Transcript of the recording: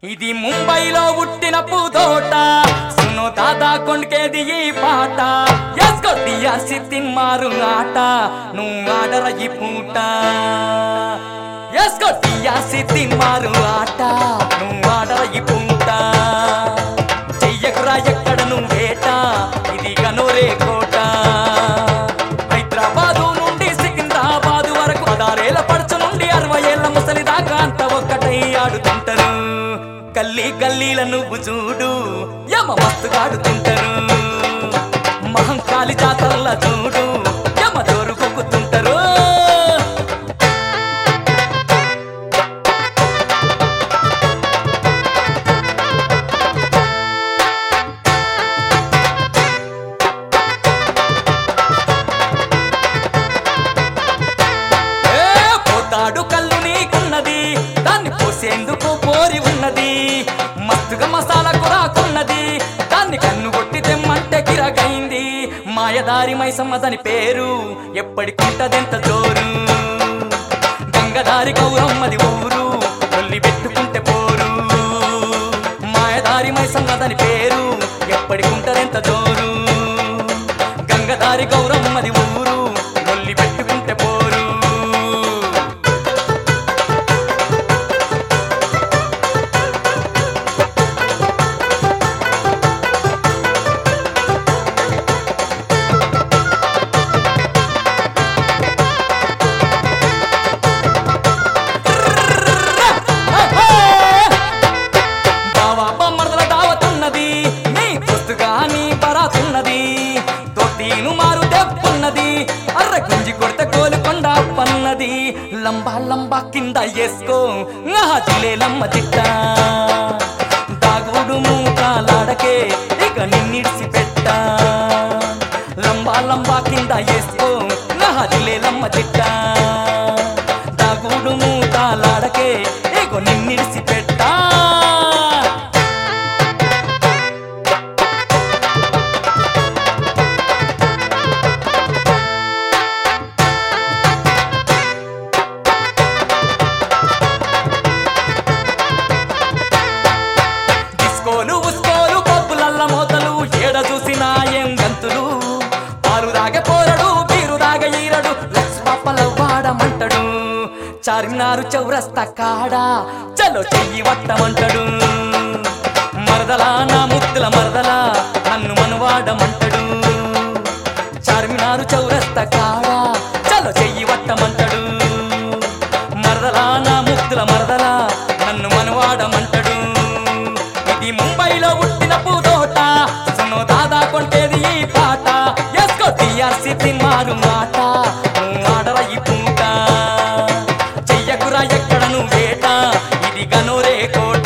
ఇది ముంబైలో పుట్టిన పూదోట సును దాదా కొండకేది ఈ పాట ఎస్కో టియాసి తిన్మారు ఆట నువ్వు ఆడర ఈ పూట ఎస్కో టియాసి తిన్మారు ఆట నువ్వు ఆడర ఈ పూట చెయ్యకురా ఎక్కడ నువ్వేట ఇది గనోరే కోట హైదరాబాదు నుండి సికింద్రాబాదు వరకు పదారేళ్ల పడుచు నుండి అరవై ఏళ్ల ముసలి దాకా అంత ఒక్కటై ఆడుతుంటారు గల్లీ గల్లీల నువ్వు చూడు యమ మస్తుగా ఆడుతుంటారు మహంకాళి జాతరల చూడు యమ దోరు కొక్కుతుంటారు ఏ పోతాడు కళ్ళు నీకున్నది దాన్ని పోసేందుకు పోరి ఉన్నది మస్తుగా మసాలా కురాకున్నది దాన్ని కన్ను కొట్టి తెమ్మంటే గిరగైంది మాయదారి మైసమ్మ దాని పేరు ఎప్పటికుంటదెంత జోరు గంగదారి గౌరమ్మది ఊరు తొల్లి పెట్టుకుంటే పోరు మాయదారి మైసమ్మ దాని పేరు ఎప్పటికుంటదెంత జోరు గంగదారి గౌరమ్మది ఊరు నొల్లి పెట్టుకుంటే పోరు బావా బొమ్మర్దల దావతున్నది నీ పుస్తుగా నీ పరాతున్నది తొట్టిను మారు దెబ్బున్నది అర్ర గుంజి కొడితే కోలుకొండ పన్నది లంబా లంబా కింద వేసుకో జిలే లమ్మ చిట్ట దాగుడు మూకాలాడకే ఇక నిన్నిడిసి పెట్ట లంబా లంబా కింద వేసుకో జిలే లమ్మ చిట్ట దాగుడు మూకాలాడకే ఇక నిన్నిడిసి పెట్టా డిస్కోలు ఉస్కోలు పప్పులల్ల మోతలు ఏడ చూసినా ఏం గంతులు పాలు దాగే పోరడు బీరు దాగ ఈరడు లక్ష పప్పల వాడమంటడు చార్మినారు చౌరస్తా కాడ చలో చెయ్యి వట్టమంటడు మరదలా నా ముద్దుల మరదలా నన్ను మనవాడమంటడు చార్మినారు చౌరస్తా కాడ చలో చెయ్యి వట్టమంటడు మరదలా నా ముద్దుల మరదలా నన్ను మనవాడమంటడు ఇది ముంబైలో పుట్టిన పూదోట సునో దాదా కొంటేది ఈ పాట ఎస్కో టిఆర్సి తిన్మారు మాట నువ్వు ఆడర ఈ పూట చెయ్యకురా ఎక్కడ నువ్వేట ఇది గనోరే కోట